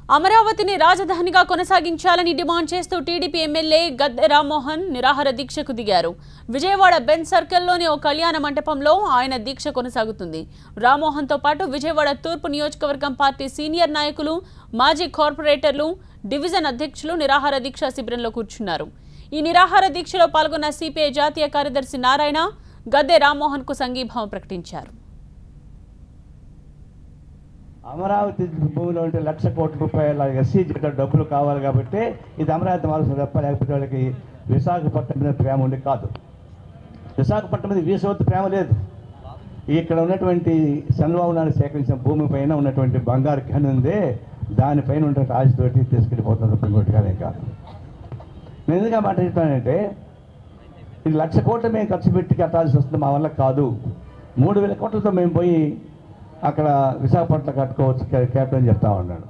అమరావతిని రాజధానిగా కొనసాగించాలని డిమాండ్ చేస్తూ టీడీపీ ఎమ్మెల్యే గద్దె రామ్మోహన్ నిరాహార దీక్షకు దిగారు విజయవాడ బెన్ సర్కిల్లోని ఓ కళ్యాణ మంటపంలో ఆయన దీక్ష కొనసాగుతుంది రామ్మోహన్తో పాటు విజయవాడ తూర్పు నియోజకవర్గం పార్టీ సీనియర్ నాయకులు మాజీ కార్పొరేటర్లు డివిజన్ అధ్యక్షులు నిరాహార దీక్ష శిబిరంలో కూర్చున్నారు ఈ నిరాహార దీక్షలో పాల్గొన్న సిపిఐ జాతీయ కార్యదర్శి నారాయణ గద్దె రామ్మోహన్కు సంఘీభావం ప్రకటించారు అమరావతి భూమిలో ఉంటే లక్ష కోట్ల రూపాయల ఎస్సీ జెడ్ డబ్బులు కావాలి కాబట్టి ఇది అమరావతి మార్గం తప్ప లేకపోతే వాళ్ళకి విశాఖపట్నం మీద ప్రేమ ఉండి కాదు విశాఖపట్నం మీద వీసవత్తు ప్రేమ లేదు ఇక్కడ ఉన్నటువంటి చంద్రబాబు నాయుడు సేకరించిన భూమి పైన ఉన్నటువంటి బంగారు ఖని ఉందే దానిపైన ఉన్నటువంటి ఆశతోటి తీసుకెళ్ళిపోతుంది తప్ప ఇంకోటి కాదు ఇంకా నేను ఎందుకు మాట్లాడుతానంటే ఇది లక్ష కోట్లు మేము ఖర్చు పెట్టి కట్టాల్సి వస్తుంది మా వల్ల కాదు మూడు వేల కోట్లతో మేము పోయి అక్కడ విశాఖపట్నం కట్టుకోవచ్చు కే- కెప్టెన్ చెప్తా ఉన్నాడు